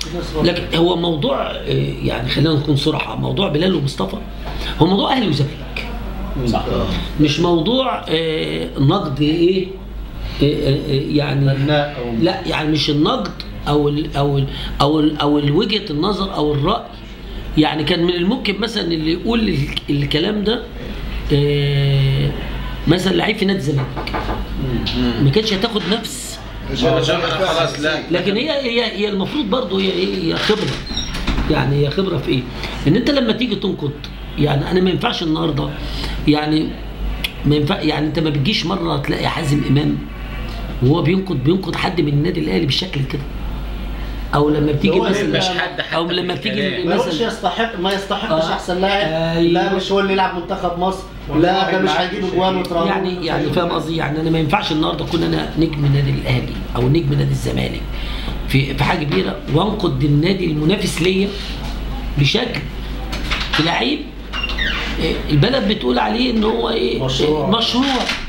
لكن هو موضوع آه، يعني خلينا نكون صراحه موضوع بلال ومصطفى هو موضوع اهلي وزمالك صح مش موضوع آه، نقد ايه آه، آه، آه، يعني بناء أو- لا يعني مش النقد او ال او ال او ال او ال وجهه النظر او الراي يعني كان من الممكن مثلا اللي يقول ال- الكلام ده آه، مثلا لعيب في نادي الزمالك ما كانش هتاخد نفس عشان خلاص لا لكن هي هي هي المفروض برضه هي هي هي خبره يعني هي خبره في ايه؟ ان انت لما تيجي تنقد يعني انا ما ينفعش النهارده يعني ما ينفع يعني انت ما بتجيش مره تلاقي حازم امام وهو بينقد بينقد حد من النادي الاهلي بالشكل كده او لما بتيجي هو مثلا مش حد حتى او في لما بتيجي الكلام. ما يقولش مثلا يستحق ما يستحقش آه. احسن لاعب أيوة. لا مش هو اللي يلعب منتخب مصر لا ده مش هيجيب اجوان وتراوح يعني يعني فاهم قصدي يعني انا ما ينفعش النهارده اكون انا نجم نادي الاهلي او نجم نادي الزمالك في في حاجه كبيره وانقد النادي المنافس ليا بشكل في لعيب إيه، البلد بتقول عليه ان هو ايه مشروع. إيه، مشروع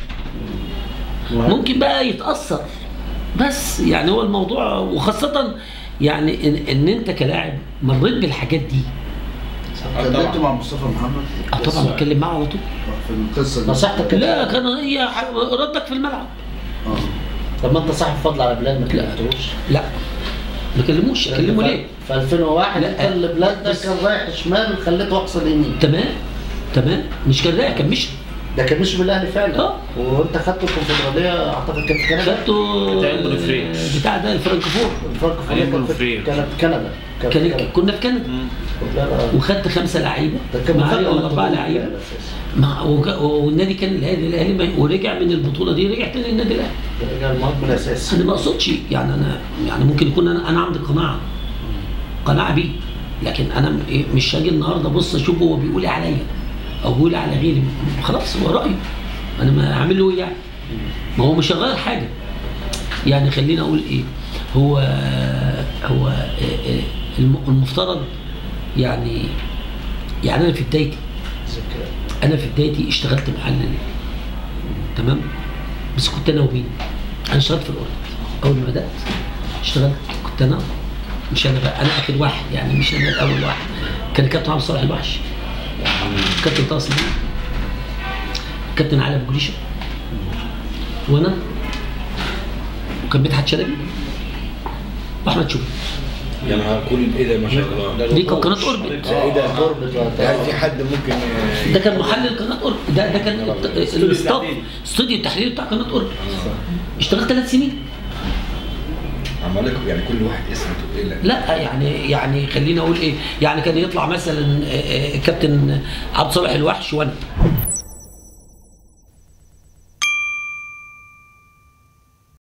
ممكن بقى يتاثر بس يعني هو الموضوع وخاصه يعني ان, إن انت كلاعب مريت بالحاجات دي اتكلمت مع مصطفى محمد اه طبعا بتكلم معاه على طول في القصه دي نصيحتك لا كان هي ردك في الملعب اه طب ما انت صاحب فضل على بلال ما كلمتوش لا ما كلموش كلموا ليه؟ في 2001 لا. انت اللي بلال ده كان رايح شمال خليته اقصد يمين تمام تمام مش كان رايح كان مش ده كان مش بالاهلي فعلا اه. وانت خدته الكونفدراليه اعتقد كان في كندا خدته بتاع البونفريش. بتاع ده الفرنكفور الفرنكفورت أيام كانت في- الفريق. كانت في كندا كانت في كان كندا. كنا في كندا لا، لا. وخدت خمسه لعيبه ده كان معايا مفاجأة ولا اربعه للبطولة لعيبه الأساسي. مع وك- والنادي كان الاهلي الاهلي ما- ورجع من البطوله دي رجع تاني النادي الاهلي ده المهاجم الاساسي انا ما اقصدش يعني انا يعني ممكن يكون انا انا عندي قناعه قناعه بيه لكن انا م- إيه مش هاجي النهارده ابص اشوف هو بيقول إيه عليا او بيقول إيه على غيري خلاص هو رايه انا ما اعمل له ايه يعني ما هو مش هيغير حاجه يعني خليني اقول ايه هو هو إيه إيه الم- المفترض يعني يعني انا في بدايتي انا في بدايتي اشتغلت محلل تمام بس كنت انا ومين انا اشتغلت في الاردن اول ما بدات اشتغلت كنت انا مش انا بقى انا اخر واحد يعني مش انا الاول واحد كان الكابتن عبد الصالح الوحش كابتن طه سليم كابتن علي ابو جريشه وانا وكان مدحت شلبي واحمد شوقي يا نهار كل ايه ده ما شاء الله دي كانت قناه اوربت ايه ده قربت وقتها. هل في حد ممكن آه، ده كان محلل قناه اوربت ده ده كان الت- الاستاف استوديو التحرير بتاع قناه اوربت اشتغلت ثلاث سنين عمال لكم يعني كل واحد اسمه ايه لا لا يعني يعني خليني اقول ايه يعني كان يطلع مثلا آه، آه، كابتن عبد الصالح الوحش وانا